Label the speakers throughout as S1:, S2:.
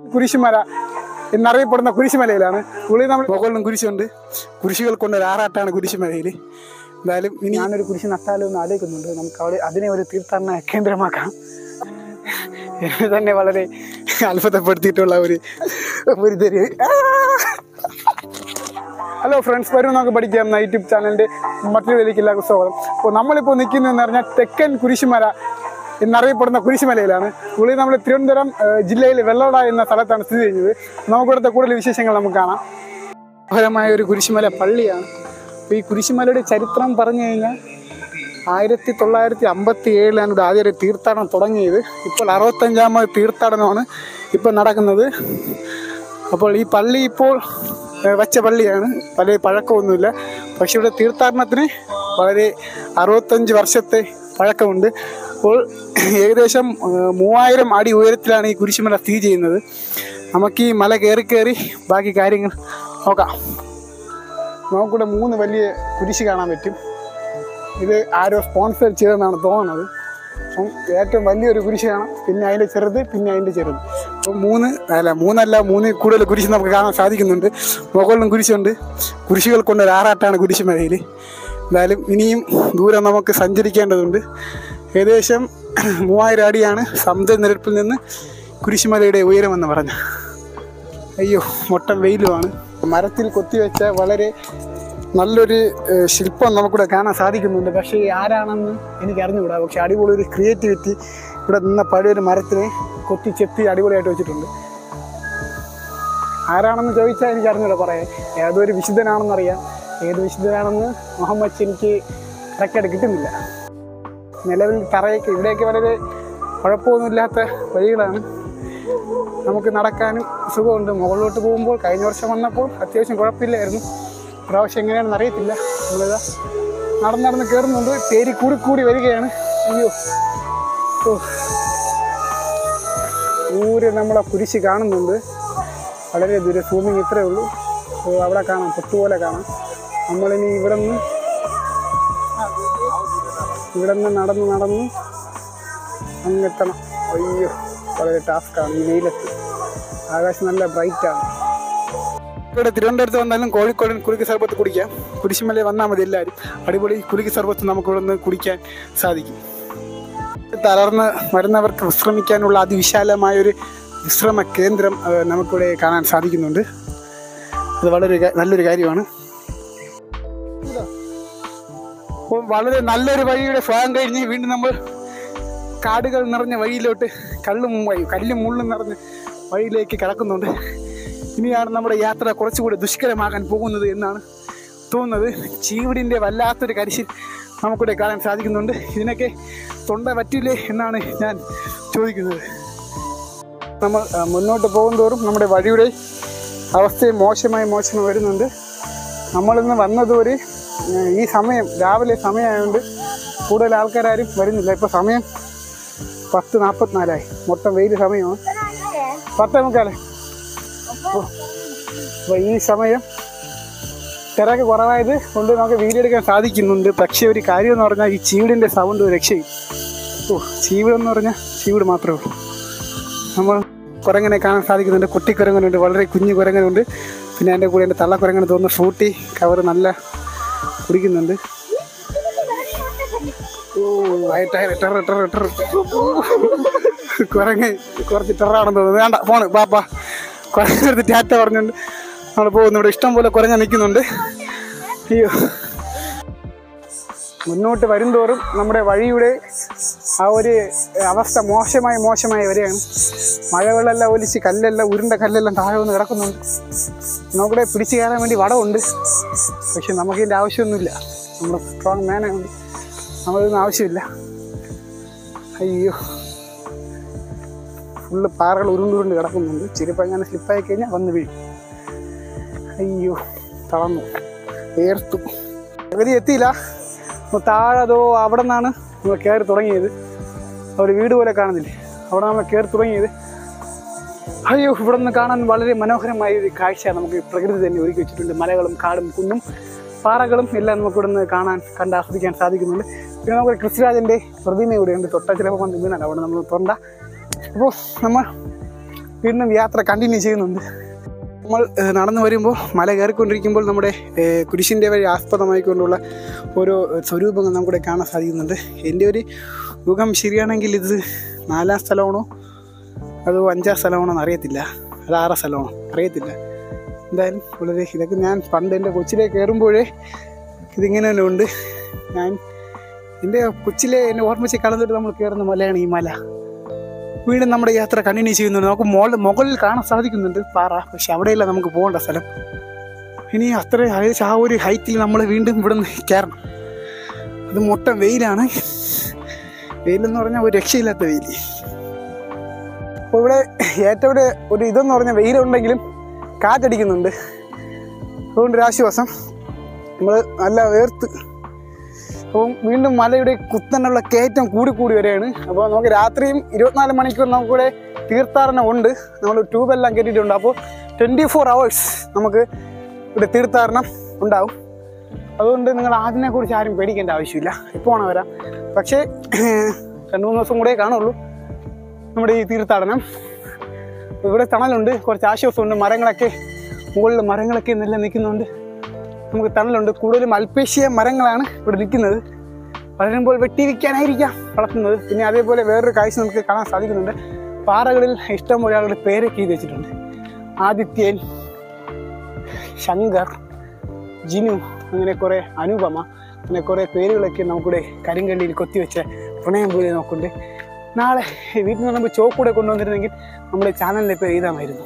S1: കുരിശുമല എന്നറിയപ്പെടുന്ന കുരിശുമലയിലാണ് ഉള്ളിൽ നമ്മൾ മുകളിലും കുരിശുണ്ട് കുരിശുകൾ കൊണ്ട് ഒരു ആറാട്ടാണ് കുരിശുമലയിൽ എന്തായാലും ഇനി ഞാനൊരു കുരിശ് നട്ടാലോ എന്ന് ആലോചിക്കുന്നുണ്ട് നമുക്ക് അവിടെ അതിനെ ഒരു തീർത്ഥാടന കേന്ദ്രമാക്കാം എന്നെ തന്നെ വളരെ അത്ഭുതപ്പെടുത്തിയിട്ടുള്ള ഒരു ഒരു തെരി ഹലോ ഫ്രണ്ട്സ് വരും നമുക്ക് പഠിക്കാം എന്ന യൂട്യൂബ് ചാനലിൻ്റെ മറ്റൊരു വലിയ എല്ലാവർക്കും സ്വാഗതം അപ്പോൾ നമ്മളിപ്പോൾ നിൽക്കുന്നതെന്ന് പറഞ്ഞാൽ തെക്കൻ കുരിശുമല എന്നറിയപ്പെടുന്ന കുരിശുമലയിലാണ് ഉള്ളിൽ നമ്മൾ തിരുവനന്തപുരം ഏഹ്, ജില്ലയിലെ വെള്ളോട എന്ന സ്ഥലത്താണ് സ്ഥിതി ചെയ്യുന്നത് നമുക്കിവിടുത്തെ കൂടുതൽ വിശേഷങ്ങൾ നമുക്ക് കാണാം മനോഹരമായ ഒരു കുരിശുമല പള്ളിയാണ് അപ്പോൾ ഈ കുരിശുമലയുടെ ചരിത്രം പറഞ്ഞു കഴിഞ്ഞാൽ ആയിരത്തി തൊള്ളായിരത്തി അമ്പത്തി ഏഴിലാണ് ഇവിടെ ആദ്യം ഒരു തീർത്ഥാടനം തുടങ്ങിയത് ഇപ്പോൾ അറുപത്തഞ്ചാമത് തീർത്ഥാടനമാണ് ഇപ്പോൾ നടക്കുന്നത് അപ്പോൾ ഈ പള്ളി ഇപ്പോൾ ഏഹ്, വച്ച പള്ളിയാണ് വലിയ പഴക്കമൊന്നുമില്ല പക്ഷേ ഇവിടെ തീർത്ഥാടനത്തിന് വളരെ അറുപത്തഞ്ച് വർഷത്തെ പഴക്കമുണ്ട് അപ്പോൾ ഏകദേശം ഏഹ്, മൂവായിരം അടി ഉയരത്തിലാണ് ഈ കുരിശുമല സ്ഥിതി ചെയ്യുന്നത് നമുക്ക് ഈ മല കയറി കയറി ബാക്കി കാര്യങ്ങൾ നോക്കാം നമുക്കിവിടെ മൂന്ന് വലിയ കുരിശ് കാണാൻ പറ്റും ഇത് ആരോ സ്പോൺസർ ചെയ്തെന്നാണ് തോന്നുന്നത് അപ്പം ഏറ്റവും വലിയൊരു കുരിശ് കാണാം പിന്നെ അതിൻ്റെ ചെറുത് പിന്നെ അതിൻ്റെ ചെറുത് അപ്പം മൂന്ന് അല്ല മൂന്നല്ല മൂന്ന് കൂടുതൽ കുരിശ് നമുക്ക് കാണാൻ സാധിക്കുന്നുണ്ട് മുകളിലും കുരിശുണ്ട് കുരിശുകൾ കൊണ്ട് ഒരു ആറാട്ടാണ് കുരിശുമലയിൽ എന്തായാലും ഇനിയും ദൂരം നമുക്ക് സഞ്ചരിക്കേണ്ടതുണ്ട് ഏകദേശം മൂവായിരം അടിയാണ് സമുദ്രനിരപ്പിൽ നിന്ന് കുരിശുമലയുടെ ഉയരമെന്ന് പറഞ്ഞു അയ്യോ മൊട്ടം വെയിലുമാണ് മരത്തിൽ കൊത്തിവെച്ച വളരെ നല്ലൊരു ഏഹ്, ശില്പം നമുക്കിവിടെ കാണാൻ സാധിക്കുന്നുണ്ട് പക്ഷേ ഈ ആരാണെന്ന് എനിക്ക് അറിഞ്ഞുകൂടാ പക്ഷേ അടിപൊളി ഒരു ക്രിയേറ്റിവിറ്റി ഇവിടെ നിന്ന പഴയൊരു മരത്തിനെ കൊത്തി ചെത്തി അടിപൊളിയായിട്ട് വെച്ചിട്ടുണ്ട് ആരാണെന്ന് ചോദിച്ചാൽ എനിക്ക് അറിഞ്ഞൂടാ പറയാൻ ഏതൊരു വിശുദ്ധനാണെന്നറിയാം ഏത് വിശുദ്ധനാണെന്ന് മുഹമ്മദ് എനിക്ക് കറക്റ്റായിട്ട് കിട്ടുന്നില്ല നിലവിൽ തറയൊക്കെ ഇവിടെയൊക്കെ വളരെ കുഴപ്പമൊന്നുമില്ലാത്ത വഴികളാണ് നമുക്ക് നടക്കാനും സുഖമുണ്ട് മുകളിലോട്ട് പോകുമ്പോൾ കഴിഞ്ഞ വർഷം വന്നപ്പോൾ അത്യാവശ്യം കുഴപ്പമില്ലായിരുന്നു പ്രാവശ്യം എങ്ങനെയാണെന്ന് അറിയത്തില്ല നമ്മളിതാ നടന്ന് നടന്ന് കയറുന്നുണ്ട് പേര് കൂടി കൂടി വരികയാണ് അയ്യോ ഓ ദൂരെ നമ്മളെ കുരിശ് കാണുന്നുണ്ട് വളരെ ദൂരെ സൂമിങ് ഇത്രയേ ഉള്ളൂ ഓ, അവിടെ കാണാം പൊട്ടുപോലെ കാണാം നമ്മളിനി ഇവിടെ നിന്ന് ഇവിടെ നിന്ന് നടന്ന് നടന്ന് അങ്ങെത്തണം അയ്യോ വളരെ ടാസ്ക്കാണ് ഈ വെയിലത്ത് ആകാശം നല്ല ബ്രൈറ്റാണ് ഇവിടെ തിരുവനന്തപുരത്ത് വന്നാലും കോഴിക്കോടൻ കുലുക്ക് സർബത്ത് കുടിക്കാം കുരിശുമല വന്നാൽ മതി എല്ലാവരും അടിപൊളി കുലുക്ക് സർബത്ത് നമുക്ക് ഇവിടെ നിന്ന് കുടിക്കാൻ സാധിക്കും തളർന്ന് വരുന്നവർക്ക് വിശ്രമിക്കാനുള്ള അതിവിശാലമായ ഒരു വിശ്രമ കേന്ദ്രം ആ, നമുക്കിവിടെ കാണാൻ സാധിക്കുന്നുണ്ട് അത് വളരെ ക- നല്ലൊരു കാര്യമാണ് അപ്പോൾ വളരെ നല്ലൊരു വഴിയുടെ ഭാഗം കഴിഞ്ഞ് വീണ്ടും നമ്മൾ കാടുകൾ നിറഞ്ഞ വഴിയിലോട്ട് കല്ലും വഴി കല്ലും മുള്ളും നിറഞ്ഞ വഴിയിലേക്ക് കടക്കുന്നുണ്ട് ഇനിയാണ് നമ്മുടെ യാത്ര കുറച്ചുകൂടി ദുഷ്കരമാകാൻ പോകുന്നത് എന്നാണ് തോന്നുന്നത് ചീവിടിൻ്റെ വല്ലാത്തൊരു കരിശിൽ നമുക്കിവിടെ കാണാൻ സാധിക്കുന്നുണ്ട് ഇതിനൊക്കെ തൊണ്ട പറ്റില്ലേ എന്നാണ് ഞാൻ ചോദിക്കുന്നത് നമ്മൾ ആ, മുന്നോട്ട് പോകുന്തോറും നമ്മുടെ വഴിയുടെ അവസ്ഥയും മോശമായി മോശമായി വരുന്നുണ്ട് നമ്മളിന്ന് വന്നത് ഒരു ആ, ഈ സമയം രാവിലെ സമയമായതുകൊണ്ട് കൂടുതൽ ആൾക്കാരും വരുന്നില്ല ഇപ്പോൾ സമയം പത്ത് നാൽപ്പത്തിനാലായി മൊത്തം വെയിൽ സമയമാണ് പത്തേ മുക്കാലേ അപ്പോൾ ഈ സമയം തിരക്ക് കുറവായത് കൊണ്ട് നമുക്ക് വീഡിയോ എടുക്കാൻ സാധിക്കുന്നുണ്ട് പക്ഷേ ഒരു കാര്യം എന്ന് പറഞ്ഞാൽ ഈ ചീവിടിൻ്റെ സൗണ്ട് ഒരു രക്ഷയും ഓ ചീവിടെന്ന് പറഞ്ഞാൽ ചീവിട് മാത്രമേ ഉള്ളൂ നമ്മൾ കുരങ്ങനെ കാണാൻ സാധിക്കുന്നുണ്ട് കുട്ടിക്കുരങ്ങനുണ്ട് വളരെ കുഞ്ഞു കുരങ്ങനുണ്ട് പിന്നെ എൻ്റെ കൂടെ എൻ്റെ തള്ളക്കുരങ്ങനെ തോന്നുന്നു ഫ്രൂട്ടി കവർ നല്ല കുടിക്കുന്നുണ്ട് ഓ ആയിട്ടായി ടെറ ടെറ ടെറ കുരങ്ങ് കുറച്ച് ടെറാണെന്ന് തോന്നുന്നു വേണ്ട ഫോണ് പാപ്പാ കുരങ്ങെടുത്ത് ടാറ്റ പറഞ്ഞുകൊണ്ട് നമ്മൾ പോകുന്നു ഇവിടെ ഇഷ്ടം പോലെ കുരങ്ങ നിൽക്കുന്നുണ്ട് അയ്യോ മുന്നോട്ട് വരുംതോറും നമ്മുടെ വഴിയുടെ ആ ഒരു അവസ്ഥ മോശമായി മോശമായി വരികയാണ് മഴവെള്ളമെല്ലാം ഒലിച്ച് കല്ലെല്ലാം ഉരുണ്ട കല്ലെല്ലാം താഴെ വന്ന് കിടക്കുന്നുണ്ട് നമുക്കിവിടെ പിടിച്ചു കയറാൻ വേണ്ടി വടമുണ്ട് പക്ഷെ നമുക്കിതിൻ്റെ ആവശ്യമൊന്നുമില്ല നമ്മുടെ സ്ട്രോങ് മാനാണ് നമ്മളിതൊന്നും ആവശ്യമില്ല അയ്യോ ഫുള്ള് പാറകൾ ഉരുണ്ടുരുണ്ട് കിടക്കുന്നുണ്ട് ചിലപ്പോൾ അങ്ങനെ സ്ലിപ്പായി കഴിഞ്ഞാൽ വന്ന് വീഴും അയ്യോ തളർന്നു വേർത്തു പകുതി എത്തിയില്ല അപ്പോൾ താഴെ അതോ അവിടെ നിന്നാണ് നമ്മൾ കയറി തുടങ്ങിയത് ഒരു വീട് പോലെ കാണുന്നില്ലേ അവിടെ നമ്മൾ കയറി തുടങ്ങിയത് അയ്യോ ഇവിടെ നിന്ന് കാണാൻ വളരെ മനോഹരമായ ഒരു കാഴ്ച നമുക്ക് പ്രകൃതി തന്നെ ഒരുക്കി വെച്ചിട്ടുണ്ട് മലകളും കാടും കുന്നും പാറകളും എല്ലാം നമുക്ക് ഇവിടെ നിന്ന് കാണാൻ കണ്ട് ആസ്വദിക്കാൻ സാധിക്കുന്നുണ്ട് പിന്നെ നമുക്ക് ക്രിസ്തുരാജൻ്റെ പ്രതിമ ഇവിടെയുണ്ട് തൊട്ട ചിലപ്പോൾ വന്ന് വീണാൽ അവിടെ നമ്മൾ തൊണ്ട അപ്പോൾ നമ്മൾ വീണ്ടും യാത്ര കണ്ടിന്യൂ ചെയ്യുന്നുണ്ട് നമ്മൾ ഏഹ്, നടന്നു വരുമ്പോൾ മല കയറിക്കൊണ്ടിരിക്കുമ്പോൾ നമ്മുടെ ഏഹ്, കുരിശിൻ്റെ വഴി ആസ്പദമായിക്കൊണ്ടുള്ള ഓരോ സ്വരൂപങ്ങൾ നമുക്കിവിടെ കാണാൻ സാധിക്കുന്നുണ്ട് എൻ്റെ ഒരു യുഗം ശരിയാണെങ്കിൽ ഇത് നാലാം സ്ഥലമാണോ അതോ അഞ്ചാം സ്ഥലമാണോ എന്ന് അറിയത്തില്ല അത് ആറാം സ്ഥലമാണോ അറിയത്തില്ല എന്തായാലും വളരെ ഇതൊക്കെ ഞാൻ പണ്ട് എൻ്റെ കൊച്ചിലെ കയറുമ്പോഴേ ഇതിങ്ങനെ തന്നെ ഉണ്ട് ഞാൻ എൻ്റെ കൊച്ചിലെ എന്നെ ഓർമ്മിച്ച് കളന്നിട്ട് നമ്മൾ കയറുന്ന മലയാണ് ഈ മല വീണ്ടും നമ്മുടെ യാത്ര കണ്ടിന്യൂ ചെയ്യുന്നുണ്ട് നമുക്ക് മോൾ മുകളിൽ കാണാൻ സാധിക്കുന്നുണ്ട് പാറ പക്ഷെ അവിടെയല്ല നമുക്ക് പോകേണ്ട സ്ഥലം ഇനി അത്ര ഏകദേശം ആ ഒരു ഹൈറ്റിൽ നമ്മൾ വീണ്ടും ഇവിടെ നിന്ന് കയറണം അത് മൊത്തം വെയിലാണ് വെയിലെന്ന് പറഞ്ഞാൽ ഒരു രക്ഷയില്ലാത്ത വെയിൽ അപ്പോൾ ഇവിടെ ഏറ്റവും ഇവിടെ ഒരു ഇതെന്ന് പറഞ്ഞാൽ വെയിലുണ്ടെങ്കിലും കാറ്റടിക്കുന്നുണ്ട് അതുകൊണ്ടൊരു ആശ്വാസം നമ്മൾ നല്ല വേർത്ത് അപ്പം വീണ്ടും മലയുടെ കുത്തനുള്ള കയറ്റം കൂടി കൂടി വരികയാണ് അപ്പോൾ നമുക്ക് രാത്രിയും ഇരുപത്തിനാല് മണിക്കൂർ നമുക്കിവിടെ തീർത്ഥാടനം ഉണ്ട് നമ്മൾ ട്യൂബെല്ലാം കെട്ടിയിട്ടുണ്ട് അപ്പോൾ ട്വൻറ്റി ഫോർ അവേഴ്സ് നമുക്ക് ഇവിടെ തീർത്ഥാടനം ഉണ്ടാവും അതുകൊണ്ട് നിങ്ങൾ അതിനെക്കുറിച്ച് ആരും പേടിക്കേണ്ട ആവശ്യമില്ല എപ്പോൾ വേണം വരാം പക്ഷേ രണ്ട് മൂന്ന് ദിവസം കൂടെ കാണുള്ളൂ നമ്മുടെ ഈ തീർത്ഥാടനം ഇവിടെ തണലുണ്ട് കുറച്ച് ആശ്വാസമുണ്ട് മരങ്ങളൊക്കെ മുകളിൽ മരങ്ങളൊക്കെ നല്ല നിൽക്കുന്നുണ്ട് നമുക്ക് തണലുണ്ട് കൂടുതലും അൽപ്പേഷ്യ മരങ്ങളാണ് ഇവിടെ നിൽക്കുന്നത് വളരുമ്പോൾ വെട്ടി വിൽക്കാനായിരിക്കാം വളർത്തുന്നത് പിന്നെ അതേപോലെ വേറൊരു കാഴ്ച നമുക്ക് കാണാൻ സാധിക്കുന്നുണ്ട് പാറകളിൽ ഇഷ്ടം പോലെ ആളുടെ പേരൊക്കെ എഴുതി വെച്ചിട്ടുണ്ട് ആദിത്യൻ ശങ്കർ ജിനു അങ്ങനെ കുറേ അനുപമ അങ്ങനെ കുറേ പേരുകളൊക്കെ നമുക്കിവിടെ കരിങ്കല്ലിൽ കൊത്തിവെച്ച പ്രണയം പോലെ നോക്കുന്നുണ്ട് നാളെ വീട്ടിൽ നിന്ന് നമ്മൾ ചോക്ക് കൂടെ കൊണ്ടുവന്നിരുന്നെങ്കിൽ നമ്മുടെ ചാനലിൽ ഇപ്പോൾ എഴുതാമായിരുന്നു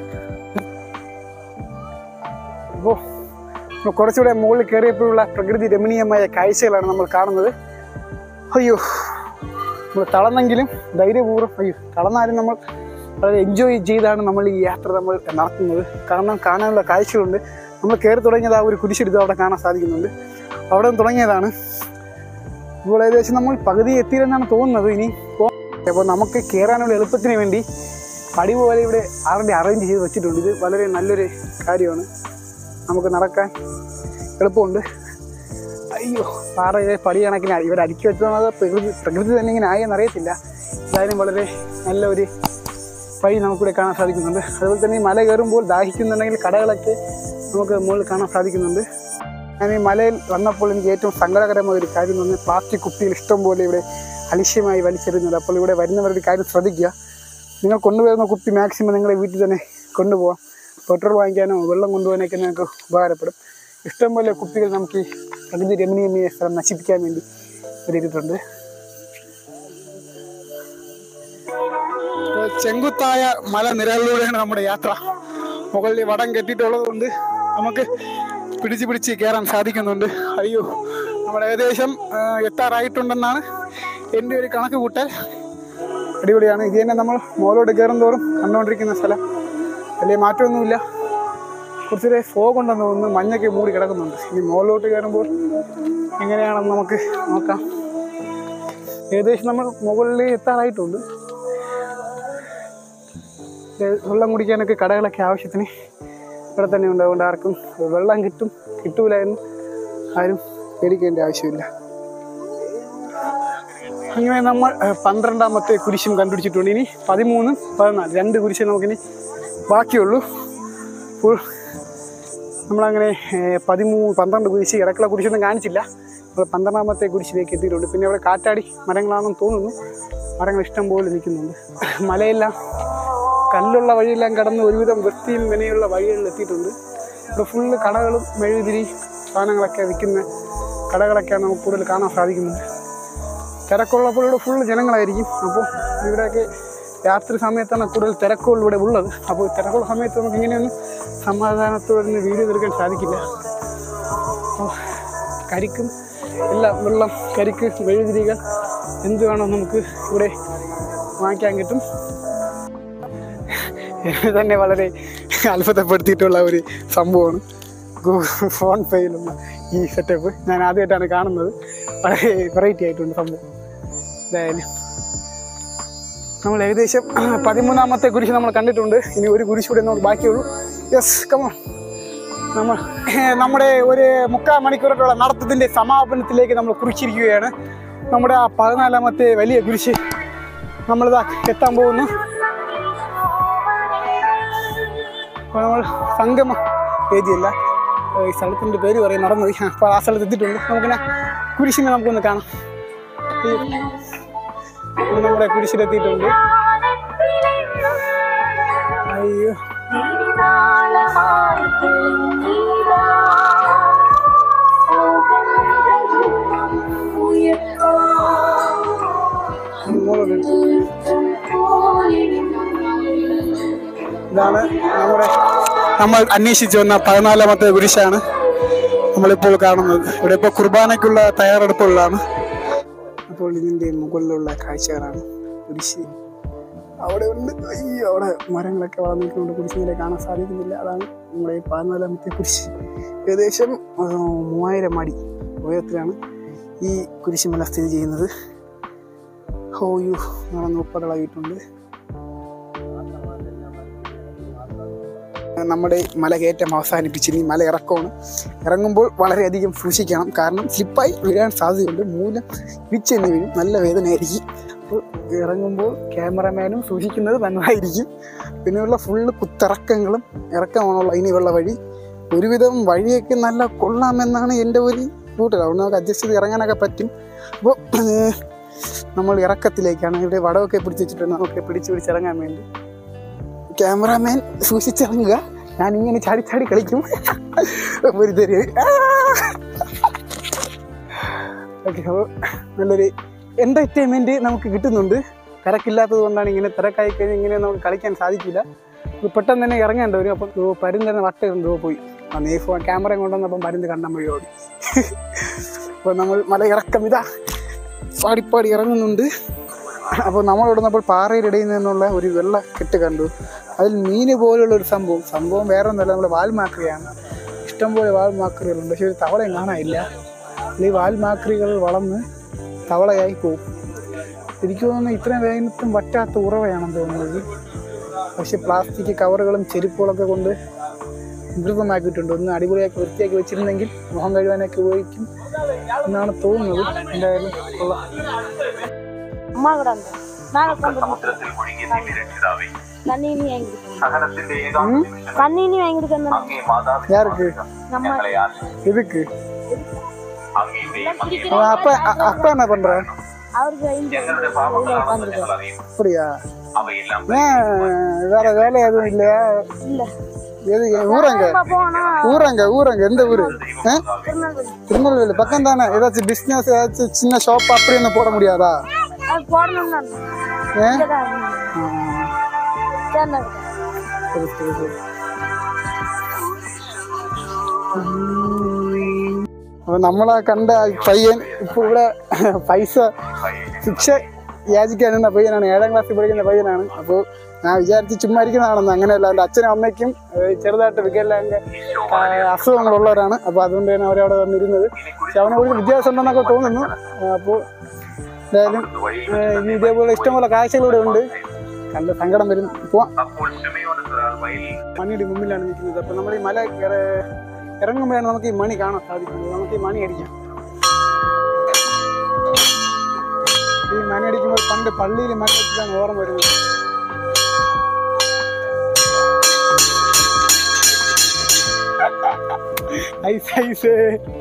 S1: അപ്പോൾ നമ്മൾ കുറച്ചുകൂടെ മുകളിൽ കയറിയപ്പോഴുള്ള പ്രകൃതി രമണീയമായ കാഴ്ചകളാണ് നമ്മൾ കാണുന്നത് അയ്യോ നമ്മൾ തളർന്നെങ്കിലും ധൈര്യപൂർവ്വം അയ്യോ തളർന്നാലും നമ്മൾ വളരെ എൻജോയ് ചെയ്താണ് നമ്മൾ ഈ യാത്ര നമ്മൾ നടത്തുന്നത് കാരണം കാണാനുള്ള കാഴ്ചകളുണ്ട് നമ്മൾ കയറി തുടങ്ങിയത് ആ ഒരു കുരിശെടുത്ത് അവിടെ കാണാൻ സാധിക്കുന്നുണ്ട് അവിടെ നിന്ന് തുടങ്ങിയതാണ് ഇപ്പോൾ ഏകദേശം നമ്മൾ പകുതി എത്തിയില്ലെന്നാണ് തോന്നുന്നത് ഇനി അപ്പോൾ നമുക്ക് കയറാനുള്ള എളുപ്പത്തിന് വേണ്ടി പടി പോലെ ഇവിടെ ആരുടെ അറേഞ്ച് ചെയ്ത് വെച്ചിട്ടുണ്ട് ഇത് വളരെ നല്ലൊരു കാര്യമാണ് നമുക്ക് നടക്കാൻ എളുപ്പമുണ്ട് അയ്യോ പാറയിലെ പടി കണക്കിന് ഇവർ അടുക്കി വെച്ചത് പ്രകൃതി പ്രകൃതി തന്നെ ഇങ്ങനെ ആയെന്ന് അറിയത്തില്ല എന്തായാലും വളരെ നല്ല ഒരു വഴി നമുക്കിവിടെ കാണാൻ സാധിക്കുന്നുണ്ട് അതുപോലെ തന്നെ ഈ മല കയറുമ്പോൾ ദാഹിക്കുന്നുണ്ടെങ്കിൽ കടകളൊക്കെ നമുക്ക് മുകളിൽ കാണാൻ സാധിക്കുന്നുണ്ട് ഞാൻ ഈ മലയിൽ വന്നപ്പോൾ എനിക്ക് ഏറ്റവും സങ്കടകരമായ ഒരു കാര്യം എന്ന് പറഞ്ഞാൽ പ്ലാസ്റ്റിക് കുപ്പികൾ ഇഷ്ടം പോലെ ഇവിടെ അലക്ഷ്യമായി വലിച്ചെറിഞ്ഞത് അപ്പോൾ ഇവിടെ വരുന്നവരുടെ കാര്യം ശ്രദ്ധിക്കുക നിങ്ങൾ കൊണ്ടുവരുന്ന കുപ്പി മാക്സിമം നിങ്ങളെ വീട്ടിൽ തന്നെ കൊണ്ടുപോകാം പെട്രോൾ വാങ്ങിക്കാനോ വെള്ളം കൊണ്ടുപോകാനൊക്കെ നിങ്ങൾക്ക് ഉപകാരപ്പെടും ഇഷ്ടംപോലെ കുപ്പികൾ നമുക്ക് ഈ പ്രകൃതി രമണീയമായ സ്ഥലം നശിപ്പിക്കാൻ വേണ്ടി ഒരുക്കിയിട്ടുണ്ട് ഇപ്പോൾ ചെങ്കുത്തായ മലനിരകളിലൂടെയാണ് നമ്മുടെ യാത്ര മുകളിൽ വടം കെട്ടിയിട്ടുള്ളത് കൊണ്ട് നമുക്ക് പിടിച്ച് പിടിച്ച് കയറാൻ സാധിക്കുന്നുണ്ട് അയ്യോ നമ്മൾ ഏകദേശം ആ, എത്താറായിട്ടുണ്ടെന്നാണ് എൻ്റെ ഒരു കണക്ക് കൂട്ടൽ അടിപൊളിയാണ് ഇത് തന്നെ നമ്മൾ മുകളിലോട്ട് കയറും തോറും കണ്ടുകൊണ്ടിരിക്കുന്ന സ്ഥലം വലിയ മാറ്റമൊന്നുമില്ല കുറച്ചൊരു ഫോഗ് ഉണ്ടെന്ന് തോന്നുന്നു മഞ്ഞൊക്കെ മൂടി കിടക്കുന്നുണ്ട് ഇനി മുകളിലോട്ട് കയറുമ്പോൾ എങ്ങനെയാണെന്ന് നമുക്ക് നോക്കാം ഏകദേശം നമ്മൾ മുകളിൽ എത്താറായിട്ടുണ്ട് ഏ, വെള്ളം കുടിക്കാനൊക്കെ കടകളൊക്കെ ആവശ്യത്തിന് ഇവിടെ തന്നെ ഉണ്ട് അതുകൊണ്ട് ആർക്കും വെള്ളം കിട്ടും കിട്ടൂല എന്ന് ആരും പേടിക്കേണ്ട ആവശ്യമില്ല അങ്ങനെ നമ്മൾ ഏ, പന്ത്രണ്ടാമത്തെ കുരിശും കണ്ടുപിടിച്ചിട്ടുണ്ട് ഇനി പതിമൂന്ന് പതിനാല് രണ്ട് കുരിശ് നമുക്കിനി ബാക്കിയുള്ളൂ അപ്പോൾ നമ്മളങ്ങനെ ഏ, പതിമൂന്ന് പന്ത്രണ്ട് കുരിശ് ഇടക്കുള്ള കുരിശൊന്നും കാണിച്ചില്ല അപ്പോൾ പന്ത്രണ്ടാമത്തെ കുരിശിലേക്ക് എത്തിയിട്ടുണ്ട് പിന്നെ അവിടെ കാറ്റാടി മരങ്ങളാണെന്ന് തോന്നുന്നു മരങ്ങൾ ഇഷ്ടം പോലെ നിൽക്കുന്നുണ്ട് മലയെല്ലാം കല്ലുള്ള വഴിയെല്ലാം കടന്ന് ഒരുവിധം വൃത്തിയും വിനയുള്ള വഴികളിൽ എത്തിയിട്ടുണ്ട് ഇവിടെ ഫുള്ള് കടകളും മെഴുതിരി സാധനങ്ങളൊക്കെ വിൽക്കുന്ന കടകളൊക്കെയാണ് നമുക്ക് കൂടുതൽ കാണാൻ സാധിക്കുന്നത് തിരക്കുള്ളപ്പോൾ ഇവിടെ ഫുള്ള് ജനങ്ങളായിരിക്കും അപ്പോൾ ഇവിടെയൊക്കെ രാത്രി സമയത്താണ് കൂടുതൽ തിരക്കുകൾ ഇവിടെ ഉള്ളത് അപ്പോൾ തിരക്കുള്ള സമയത്ത് നമുക്ക് ഇങ്ങനെയൊന്നും സമാധാനത്തോടെ നിന്ന് വീഡിയോ എടുക്കാൻ സാധിക്കില്ല അപ്പോൾ കരിക്കും എല്ലാം വെള്ളം കരിക്ക് മെഴുതിരികൾ എന്ത് വേണോ നമുക്ക് ഇവിടെ വാങ്ങിക്കാൻ കിട്ടും എന്നെ തന്നെ വളരെ അത്ഭുതപ്പെടുത്തിയിട്ടുള്ള ഒരു സംഭവമാണ് ഗൂഗിൾ ഫോൺ പേയിലുള്ള ഈ സെറ്റപ്പ് ഞാൻ ആദ്യമായിട്ടാണ് കാണുന്നത് വളരെ വെറൈറ്റി ആയിട്ടുണ്ട് സംഭവം എന്തായാലും നമ്മൾ ഏകദേശം പതിമൂന്നാമത്തെ കുരിശ് നമ്മൾ കണ്ടിട്ടുണ്ട് ഇനി ഒരു കുരിശ് കൂടെ നമുക്ക് ബാക്കിയുള്ളൂ യെസ് കമോൺ നമ്മൾ നമ്മുടെ ഒരു മുക്കാൽ മണിക്കൂറുള്ള നടത്തത്തിൻ്റെ സമാപനത്തിലേക്ക് നമ്മൾ കുറിച്ചിരിക്കുകയാണ് നമ്മുടെ ആ പതിനാലാമത്തെ വലിയ കുരിശ് നമ്മളിതാ എത്താൻ പോകുന്നു അപ്പോൾ നമ്മൾ സംഗമ വേദിയല്ല ഏഹ് ഈ സ്ഥലത്തിൻ്റെ പേര് പറയും നടന്നുപോയി ആ, അപ്പോൾ ആ സ്ഥലത്ത് എത്തിയിട്ടുണ്ട് നമുക്കിങ്ങനെ കുരിശിനെ നമുക്കൊന്ന് കാണാം ഈ ഇത് നമ്മുടെ കുരിശിലെത്തിയിട്ടുണ്ട് അയ്യോ മോളുണ്ട്. ഇതാണ് നമ്മുടെ നമ്മൾ അന്വേഷിച്ചു വന്ന പതിനാലാമത്തെ കുരിശാണ് നമ്മളിപ്പോൾ കാണുന്നത് ഇവിടെ ഇപ്പോൾ കുർബാനയ്ക്കുള്ള തയ്യാറെടുപ്പുകളാണ് അപ്പോൾ ഇതിൻ്റെ മുകളിലുള്ള കാഴ്ചകളാണ് കുരിശ് അവിടെ ഉണ്ട് അയ്യോ അവിടെ മരങ്ങളൊക്കെ വളർന്നിട്ടുണ്ട് കുരിശിനെ കാണാൻ സാധിക്കുന്നില്ല അതാണ് നമ്മുടെ ഈ പതിനാലാമത്തെ കുരിശ് ഏകദേശം ആ, മൂവായിരം അടി ഉയരത്തിലാണ് ഈ കുരിശുമല സ്ഥിതി ചെയ്യുന്നത് ഹോയു നടന്ന് ഉപ്പകളായിട്ടുണ്ട് നമ്മുടെ മലകയറ്റം അവസാനിപ്പിച്ച് ഇനി മല ഇറക്കമാണ് ഇറങ്ങുമ്പോൾ വളരെയധികം സൂക്ഷിക്കണം കാരണം സ്ലിപ്പായി വീഴാൻ സാധ്യതയുണ്ട് മൂലം ഇടിച്ചെന്ന് വീഴും നല്ല വേദനയായിരിക്കും അപ്പോൾ ഇറങ്ങുമ്പോൾ ക്യാമറമാനും സൂക്ഷിക്കുന്നത് നന്നായിരിക്കും പിന്നെയുള്ള ഫുള്ള് കുത്തിറക്കങ്ങളും ഇറക്കമാണുള്ള ഇനിയുള്ള വഴി ഒരുവിധം വഴിയൊക്കെ നല്ല കൊള്ളാമെന്നാണ് എൻ്റെ ഒരു കൂട്ടൽ അതുകൊണ്ട് നമുക്ക് അഡ്ജസ്റ്റ് ചെയ്ത് ഇറങ്ങാനൊക്കെ പറ്റും അപ്പോൾ നമ്മൾ ഇറക്കത്തിലേക്കാണ് ഇവിടെ വടമൊക്കെ പിടിച്ച് വെച്ചിട്ടുണ്ട് നമുക്ക് പിടിച്ച് പിടിച്ചിറങ്ങാൻ വേണ്ടി ക്യാമറാമാൻ സൂക്ഷിച്ചിറങ്ങുക ഞാൻ ഇങ്ങനെ ചാടി ചാടി കളിക്കും ഒരു തെരി ഓക്കെ അപ്പോൾ നല്ലൊരു എൻ്റർടൈൻമെൻറ്റ് നമുക്ക് കിട്ടുന്നുണ്ട് തിരക്കില്ലാത്തത് കൊണ്ടാണ് ഇങ്ങനെ തിരക്കായി കഴിഞ്ഞാൽ ഇങ്ങനെ നമുക്ക് കളിക്കാൻ സാധിക്കില്ല ഇത് പെട്ടെന്ന് തന്നെ ഇറങ്ങേണ്ടി വരും അപ്പം ദോ പരുന്ത് വട്ട എന്തോ പോയി ആ നീ ഫോൺ ക്യാമറ കൊണ്ടുവന്നപ്പം പരുന്ത് കണ്ടാൻ വഴി ഓടി അപ്പോൾ നമ്മൾ മല ഇറക്കം ഇതാ പാടിപ്പാടി ഇറങ്ങുന്നുണ്ട് അപ്പോൾ നമ്മൾ ഇവിടുന്നപ്പോൾ പാറയുടെ ഇടയിൽ നിന്നുള്ള ഒരു വെള്ള കെട്ട് കണ്ടു അതിൽ മീന് പോലുള്ള ഒരു സംഭവം സംഭവം വേറെ ഒന്നുമല്ല നമ്മുടെ വാൽമാക്രിയാണ് ഇഷ്ടംപോലെ വാൽമാക്രികളുണ്ട് പക്ഷെ ഒരു തവളയും കാണാനില്ല ഈ വാൽമാക്രികൾ വളർന്ന് തവളയായി പോകും എനിക്ക് തോന്നുന്നു ഇത്രയും വേഗത്തും വറ്റാത്ത ഉറവയാണെന്ന് തോന്നുന്നത് പക്ഷെ പ്ലാസ്റ്റിക് കവറുകളും ചെരുപ്പുകളൊക്കെ കൊണ്ട് മൃതമാക്കിയിട്ടുണ്ട് ഒന്ന് അടിപൊളിയാക്കി വൃത്തിയാക്കി വെച്ചിരുന്നെങ്കിൽ മുഖം കഴുകാനൊക്കെ ഉപയോഗിക്കും എന്നാണ് തോന്നുന്നത് എന്തായാലും കൊള്ളാം
S2: அம்மா கூட அந்த நாங்க கொண்டு
S3: സമുദ്രത്തിൽ മുഴുകിയ രക്ഷിതാവേ
S2: தண்ணி இனி வாங்கிட்டு
S3: സഹനത്തിന്റെ ഏകാന്ത നിമിഷം
S2: தண்ணி இனி வாங்கிட்டு வந்தோம்
S3: അങ്ങേ മാതാവിന്റെ
S1: யாருக்கு?
S2: நம்ம
S3: ഞങ്ങളെ ആശ്രയിച്ചു
S1: இதுக்கு
S3: അങ്ങയുടെയും അങ്ങയുടെ
S1: அவன் அப்பா அ- அப்பா என்ன பண்றான்
S2: அவருக்கு ஐந்து
S3: ഞങ്ങളുടെ പാപങ്ങളാണെന്ന് ഞങ്ങൾ അറിയുന്നു
S1: அப்படியா
S3: അവയെല്ലാം
S1: ஏன் வேற வேலை எதுவும் இல்லையா
S2: இல்ல
S1: எது ஊரங்க
S2: அப்பா போனா
S1: ஊரங்க ஊரங்க எந்த ஊரு ஆ?
S2: திருநெல்வேலி
S1: திருநெல்வேலி பக்கம் தானே ஏதாச்சும் பிஸ்னஸ் ஏதாச்சும் சின்ன ஷாப் அப்படி ஒன்று போட முடியாதா
S2: அது போடணும் தான்
S1: ஏன்
S2: இங்கதான்
S1: ஆ,
S2: சேர்ந்தது
S1: சரி சரி சரி അപ്പൊ നമ്മളെ കണ്ട ഈ പയ്യൻ ഇപ്പൊ ഇവിടെ പൈസ ശിക്ഷ യാചിക്കാൻ നിന്ന പയ്യനാണ് ഏഴാം ക്ലാസ്സിൽ പഠിക്കുന്ന പയ്യനാണ് അപ്പോൾ ഞാൻ വിചാരിച്ച് ചുമ്മാ ഇരിക്കുന്നതാണെന്ന് അങ്ങനെയല്ല എൻ്റെ അച്ഛനും അമ്മയ്ക്കും ഏഹ്, ചെറുതായിട്ട് വികലാംഗ ആ, അസുഖങ്ങളുള്ളവരാണ് അപ്പോൾ അതുകൊണ്ട് തന്നെ അവരവിടെ വന്നിരുന്നത് പക്ഷെ അവന് കൂടുതൽ വിദ്യാഭ്യാസം ഉണ്ടെന്നൊക്കെ തോന്നുന്നു അപ്പോൾ എന്തായാലും ഏഹ്, ഇനി ഇതേപോലെ ഇഷ്ടംപോലെ കാഴ്ചകളിവിടെ ഉണ്ട് കണ്ട് സങ്കടം വരും പോവാം
S3: അപ്പോൾ ക്ഷമയോടെ ഒരാൾ വയലിൽ
S1: മണിയുടെ മുമ്പിലാണ് നിൽക്കുന്നത് അപ്പോൾ നമ്മൾ ഈ മല ഇറ- ഇറങ്ങുമ്പോഴാണ് നമുക്ക് ഈ മണി കാണാൻ സാധിക്കുന്നത് നമുക്ക് ഈ മണി അടിക്കാം ഈ മണി അടിക്കുമ്പോൾ പണ്ട് പള്ളിയിൽ മണി അടിച്ചിട്ടാണ് ഓർമ്മ വരുന്നത് ഐസ് ഐസ്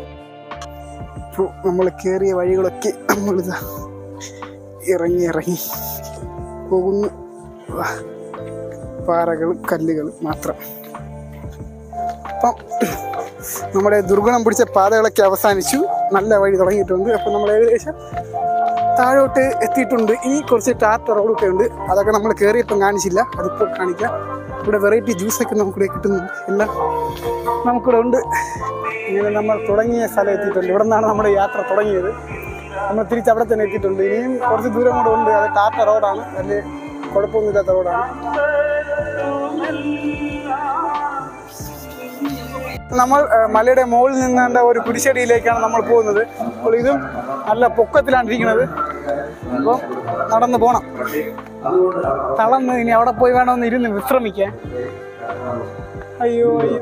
S1: നമ്മൾ കയറിയ വഴികളൊക്കെ നമ്മളിതാ ഇറങ്ങി ഇറങ്ങി പോകുന്നു വാ. പാറകളും കല്ലുകളും മാത്രം അപ്പം നമ്മുടെ ദുർഗുണം പിടിച്ച പാതകളൊക്കെ അവസാനിച്ചു നല്ല വഴി തുടങ്ങിയിട്ടുണ്ട് അപ്പം നമ്മൾ ഏകദേശം താഴോട്ട് എത്തിയിട്ടുണ്ട് ഇനി കുറച്ച് ടാറ്റ റോഡൊക്കെ ഉണ്ട് അതൊക്കെ നമ്മൾ കയറിയപ്പം കാണിച്ചില്ല അതിപ്പോൾ കാണിക്കാം ഇവിടെ വെറൈറ്റി ജ്യൂസൊക്കെ നമുക്കിവിടെ കിട്ടുന്നുണ്ട് എല്ലാം നമുക്കിവിടെ ഉണ്ട് ഇങ്ങനെ നമ്മൾ തുടങ്ങിയ സ്ഥലം എത്തിയിട്ടുണ്ട് ഇവിടെ നിന്നാണ് നമ്മുടെ യാത്ര തുടങ്ങിയത് നമ്മൾ തിരിച്ച് അവിടെ തന്നെ എത്തിയിട്ടുണ്ട് ഇനിയും കുറച്ച് ദൂരം കൂടെ ഉണ്ട് അത് ടാറ്റ റോഡാണ് വലിയ കുഴപ്പമൊന്നുമില്ലാത്ത റോഡാണ് നമ്മൾ ഏഹ്, മലയുടെ മുകളിൽ നിന്നാണ്ട ഒരു കുരിശടിയിലേക്കാണ് നമ്മൾ പോകുന്നത് അപ്പോൾ ഇതും നല്ല പൊക്കത്തിലാണ് ഇരിക്കുന്നത് അപ്പോൾ നടന്നു പോണം തളർന്ന് ഇനി അവിടെ പോയി വേണമെന്ന് ഇരുന്ന് വിശ്രമിക്കാൻ അയ്യോ അയ്യോ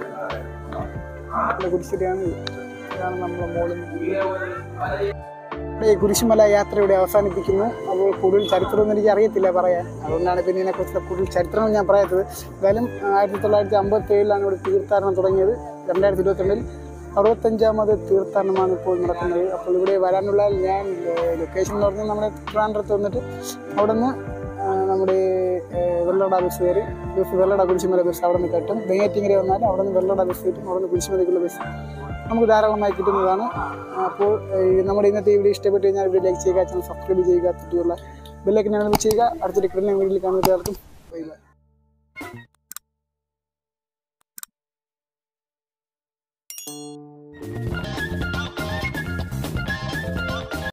S1: നല്ല കുരിശടിയാണ് ഇത്. ഇതാണ് നമ്മളെ മുകളിൽ നിന്ന് ഈ കുരിശുമല യാത്ര ഇവിടെ അവസാനിപ്പിക്കുന്നു അപ്പോൾ കൂടുതൽ ചരിത്രമൊന്നും എനിക്ക് അറിയത്തില്ല പറയാൻ അതുകൊണ്ടാണ് പിന്നെ ഇതിനെക്കുറിച്ചുള്ള കൂടുതൽ ചരിത്രം ഞാൻ പറയാത്തത് എന്തായാലും ആയിരത്തി തൊള്ളായിരത്തി അമ്പത്തി ഏഴിലാണ് ഇവിടെ തീർത്ഥാടനം തുടങ്ങിയത് രണ്ടായിരത്തി ഇരുപത്തിരണ്ടിൽ അറുപത്തഞ്ചാമത് തീർത്ഥാടനമാണ് ഇപ്പോൾ നടക്കുന്നത് അപ്പോൾ ഇവിടെ വരാനുള്ള ഞാൻ ലൊക്കേഷൻ എന്ന് പറഞ്ഞാൽ നമ്മുടെ ട്രിവാൻഡ്രത്ത് വന്നിട്ട് അവിടെ നിന്ന് നമ്മുടെ ഏഹ്, വെള്ളട ബസ് കയറി ബസ് വെള്ളട കുരിശുമല ബസ് അവിടെ നിന്ന് കെട്ടും നെയ്യാറ്റിങ്ങര വന്നാൽ അവിടെ നിന്ന് വെള്ളട ബസ് കിട്ടും അവിടെ നിന്ന് കുരിശുമലയ്ക്കുള്ള ബസ് നമുക്ക് ധാരാളമായി കിട്ടുന്നതാണ് അപ്പോൾ ഏഹ്, നമ്മുടെ ഇന്നത്തെ ഈ വീഡിയോ ഇഷ്ടപ്പെട്ട് കഴിഞ്ഞാൽ വീഡിയോ ലൈക്ക് ചെയ്യുക ചാനൽ സബ്സ്ക്രൈബ് ചെയ്യുക തൊട്ടുള്ള ബെല്ലൈക്കൻ എനേബിൾ ചെയ്യുക അടുത്തൊരു കിടന്ന വീഡിയോയിൽ കാണുന്നവർക്കും ബൈ ബൈ